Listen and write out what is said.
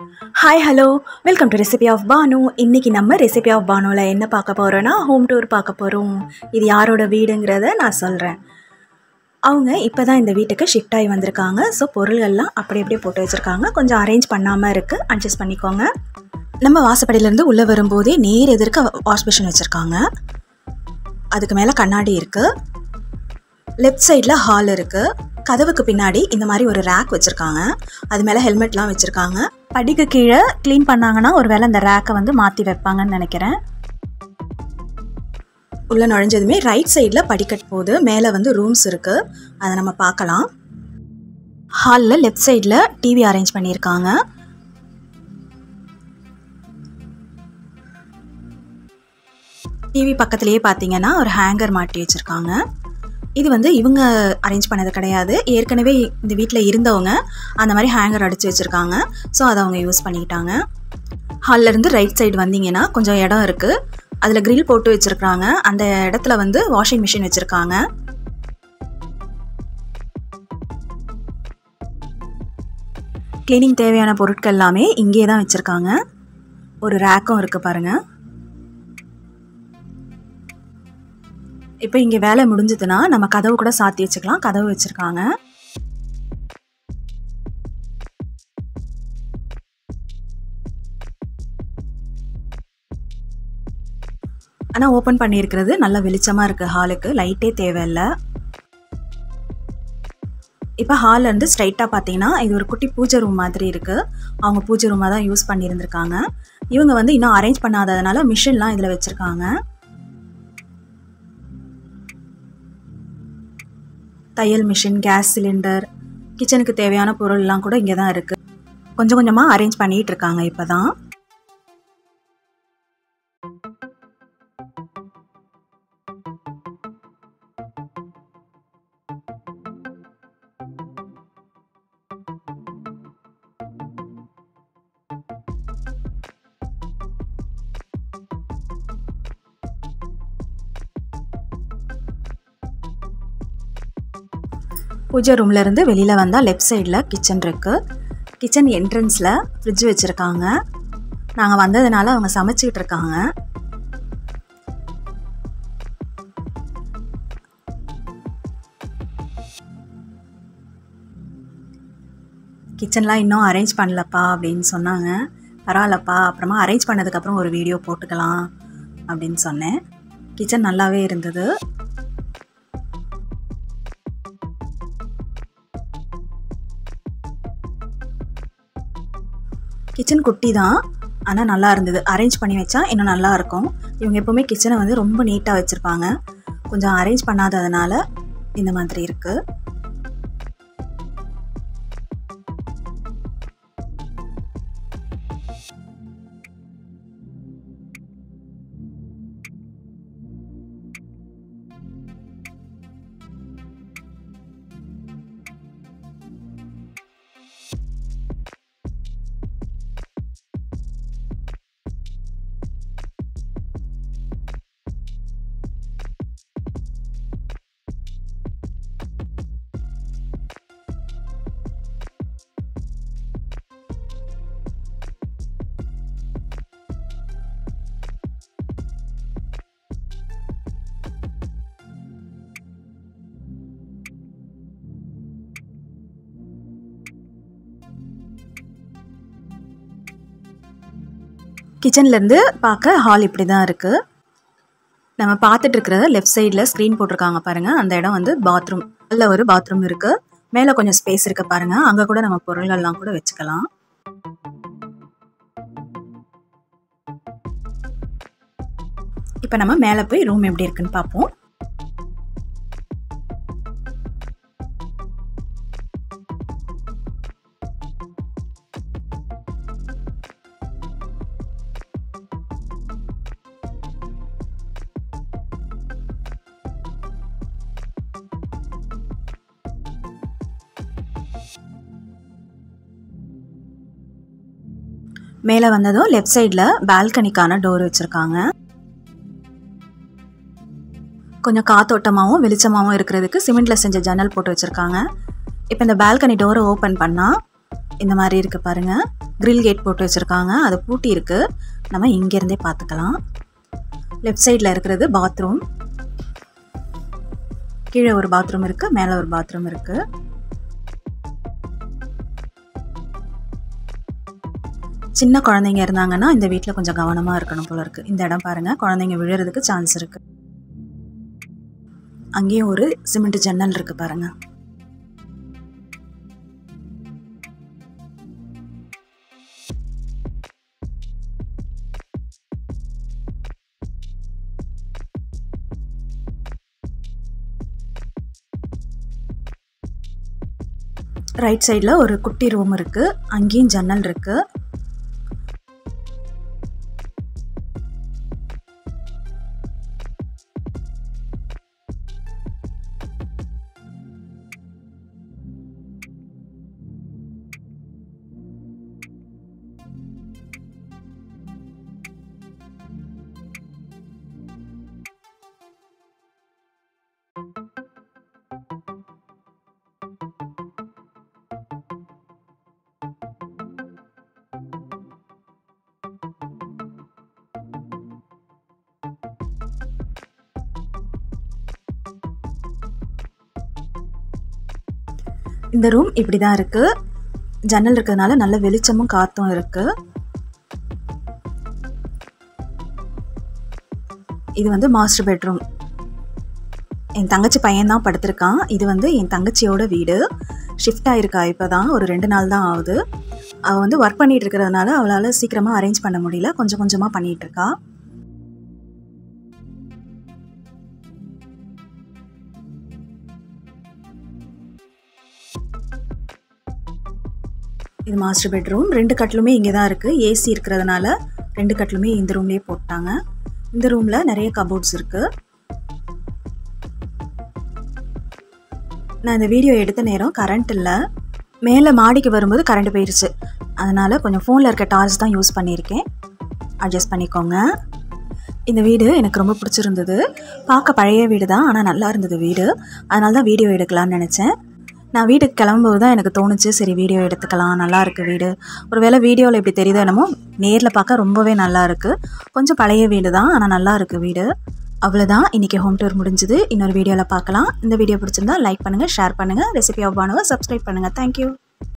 hi hello welcome to recipe of Bhanu இன்றைக்கி நம்ம recipe of பானுவில் என்ன பார்க்க போகிறோன்னா ஹோம் டூர் பார்க்க போகிறோம் இது யாரோட வீடுங்கிறத நான் சொல்கிறேன் அவங்க இப்போ தான் இந்த வீட்டுக்கு ஷிஃப்ட் ஆகி வந்திருக்காங்க ஸோ பொருள்கள்லாம் அப்படி அப்படியே போட்டு வச்சுருக்காங்க கொஞ்சம் அரேஞ்ச் பண்ணாமல் இருக்குது அட்ஜஸ்ட் பண்ணிக்கோங்க நம்ம வாசப்படியிலேருந்து உள்ளே வரும்போதே நேர் எதிர்க்க வாஷ் மிஷின் வச்சுருக்காங்க அதுக்கு மேலே கண்ணாடி இருக்குது லெஃப்ட் சைடில் ஹால் இருக்குது கதவுக்கு பின்னாடி இந்த மாதிரி ஒரு ரேக் வச்சுருக்காங்க அது மேலே ஹெல்மெட்லாம் வச்சுருக்காங்க படிக்கு கீழே க்ளீன் பண்ணாங்கன்னா ஒரு வேளை இந்த ரேக்கை வந்து மாற்றி வைப்பாங்கன்னு நினைக்கிறேன் உள்ளே நுழைஞ்சதுமே ரைட் சைடில் படிக்கட் போகுது மேலே வந்து ரூம்ஸ் இருக்குது அதை நம்ம பார்க்கலாம் ஹாலில் லெஃப்ட் சைடில் டிவி அரேஞ்ச் பண்ணியிருக்காங்க டிவி பக்கத்துலேயே பார்த்தீங்கன்னா ஒரு ஹேங்கர் மாட்டி வச்சுருக்காங்க இது வந்து இவங்க அரேஞ்ச் பண்ணது கிடையாது ஏற்கனவே இந்த வீட்டில் இருந்தவங்க அந்த மாதிரி ஹேங்கர் அடித்து வச்சுருக்காங்க ஸோ அதை அவங்க யூஸ் பண்ணிக்கிட்டாங்க ஹால்லேருந்து ரைட் சைடு வந்தீங்கன்னா கொஞ்சம் இடம் இருக்குது அதில் grill போட்டு வச்சுருக்காங்க அந்த இடத்துல வந்து வாஷிங் மிஷின் வச்சுருக்காங்க க்ளீனிங் தேவையான பொருட்கள் எல்லாமே இங்கே தான் வச்சுருக்காங்க ஒரு ரேக்கும் இருக்குது பாருங்கள் இப்போ இங்கே வேலை முடிஞ்சதுன்னா நம்ம கதவு கூட சாத்தி வச்சுக்கலாம் கதவு வச்சுருக்காங்க ஆனால் ஓப்பன் பண்ணியிருக்கிறது நல்ல வெளிச்சமாக இருக்குது ஹாலுக்கு லைட்டே தேவையில்லை இப்போ ஹாலில் இருந்து ஸ்ட்ரைட்டாக பார்த்தீங்கன்னா இது ஒரு குட்டி பூஜை ரூம் மாதிரி இருக்குது அவங்க பூஜை ரூமாக தான் யூஸ் பண்ணியிருந்திருக்காங்க இவங்க வந்து இன்னும் அரேஞ்ச் பண்ணாததுனால மிஷின்லாம் இதில் வச்சுருக்காங்க தையல் மிஷின் கேஸ் சிலிண்டர் கிச்சனுக்கு தேவையான பொருள்லாம் கூட இங்கே தான் இருக்குது கொஞ்சம் கொஞ்சமாக அரேஞ்ச் பண்ணிகிட்டு இருக்காங்க இப்போ தான் பூஜை ரூம்லேருந்து வெளியில் வந்தால் லெஃப்ட் சைடில் கிச்சன் இருக்குது கிச்சன் என்ட்ரன்ஸில் ஃப்ரிட்ஜ் வச்சுருக்காங்க நாங்கள் வந்ததுனால அவங்க சமைச்சிக்கிட்டு இருக்காங்க கிச்சன்லாம் இன்னும் அரேஞ்ச் பண்ணலப்பா அப்படின்னு சொன்னாங்க பரவாயில்லப்பா அப்புறமா அரேஞ்ச் பண்ணதுக்கப்புறம் ஒரு வீடியோ போட்டுக்கலாம் அப்படின்னு சொன்னேன் கிச்சன் நல்லாவே இருந்தது கிச்சன் குட்டி தான் ஆனால் நல்லா இருந்தது அரேஞ்ச் பண்ணி வச்சா இன்னும் நல்லா இருக்கும் இவங்க எப்போவுமே கிச்சனை வந்து ரொம்ப நீட்டாக வச்சுருப்பாங்க கொஞ்சம் அரேஞ்ச் பண்ணாததுனால இந்த மாதிரி இருக்குது கிச்சன்லேருந்து பார்க்க ஹால் இப்படி தான் இருக்குது நம்ம பார்த்துட்டு இருக்கிறத லெஃப்ட் சைடில் ஸ்க்ரீன் போட்டிருக்காங்க பாருங்கள் அந்த இடம் வந்து பாத்ரூம் நல்ல ஒரு பாத்ரூம் இருக்குது மேலே கொஞ்சம் ஸ்பேஸ் இருக்குது பாருங்கள் அங்கே கூட நம்ம பொருள்கள்லாம் கூட வச்சுக்கலாம் இப்போ நம்ம மேலே போய் ரூம் எப்படி இருக்குன்னு பார்ப்போம் மேலே வந்ததும் லெஃப்ட் சைடில் பால்கனிக்கான டோர் வச்சுருக்காங்க கொஞ்சம் காத்தோட்டமாகவும் வெளிச்சமாகவும் இருக்கிறதுக்கு சிமெண்ட்டில் செஞ்ச ஜன்னல் போட்டு வச்சுருக்காங்க இப்போ இந்த பால்கனி டோரை ஓப்பன் பண்ணால் இந்த மாதிரி இருக்குது பாருங்கள் கிரில் கேட் போட்டு வச்சுருக்காங்க அது பூட்டி இருக்குது நம்ம இங்கேருந்தே பார்த்துக்கலாம் லெஃப்ட் சைடில் இருக்கிறது பாத்ரூம் கீழே ஒரு பாத்ரூம் இருக்குது மேலே ஒரு பாத்ரூம் இருக்குது சின்ன குழந்தைங்க இருந்தாங்கன்னா இந்த வீட்டில் கொஞ்சம் கவனமாக இருக்கணும் போல இருக்குது இந்த இடம் பாருங்கள் குழந்தைங்க விழுறதுக்கு சான்ஸ் இருக்குது அங்கேயும் ஒரு சிமெண்ட் ஜன்னல் இருக்குது பாருங்கள் ரைட் சைடில் ஒரு குட்டி ரூம் இருக்குது அங்கேயும் ஜன்னல் இருக்குது இந்த ரூம் இப்படி தான் இருக்குது ஜன்னல் இருக்கிறதுனால நல்ல வெளிச்சமும் காற்றும் இருக்குது இது வந்து மாஸ்டர் பெட்ரூம் என் தங்கச்சி பையன் தான் படுத்திருக்கான் இது வந்து என் தங்கச்சியோட வீடு ஷிஃப்ட் ஆயிருக்கா இப்போ தான் ஒரு ரெண்டு நாள் தான் ஆகுது அவள் வந்து ஒர்க் பண்ணிட்டு இருக்கிறதுனால அவளால் சீக்கிரமாக அரேஞ்ச் பண்ண முடியல கொஞ்சம் கொஞ்சமாக பண்ணிட்டு இருக்கா இது மாஸ்டர் பெட்ரூம் ரெண்டு கட்டிலுமே இங்கே தான் இருக்குது ஏசி இருக்கிறதுனால ரெண்டு கட்டிலுமே இந்த ரூம்லேயே போட்டாங்க இந்த ரூமில் நிறைய கபோர்ட்ஸ் இருக்குது நான் இந்த வீடியோ எடுத்த நேரம் கரண்ட் இல்லை மேலே மாடிக்கு வரும்போது கரண்ட் போயிடுச்சு அதனால் கொஞ்சம் ஃபோனில் இருக்க டார்ச் தான் யூஸ் பண்ணியிருக்கேன் அட்ஜஸ்ட் பண்ணிக்கோங்க இந்த வீடு எனக்கு ரொம்ப பிடிச்சிருந்தது பார்க்க பழைய வீடு தான் ஆனால் நல்லா இருந்தது வீடு அதனால தான் வீடியோ எடுக்கலாம்னு நினச்சேன் நான் வீட்டுக்கு கிளம்பும்போது தான் எனக்கு தோணுச்சு சரி வீடியோ எடுத்துக்கலாம் நல்லா இருக்கு வீடு ஒரு வேளை வீடியோவில் எப்படி தெரியுதோ என்னமோ நேரில் பார்க்க ரொம்பவே நல்லா இருக்குது கொஞ்சம் பழைய வீடு தான் ஆனால் நல்லா இருக்குது வீடு அவ்வளோதான் இன்றைக்கி ஹோம் டூர் முடிஞ்சுது இன்னொரு வீடியோவில் பார்க்கலாம் இந்த வீடியோ பிடிச்சிருந்தா லைக் பண்ணுங்கள் ஷேர் பண்ணுங்கள் ரெசிபி ஆஃப் பண்ணுங்கள் சப்ஸ்கிரைப் பண்ணுங்கள் தேங்க்யூ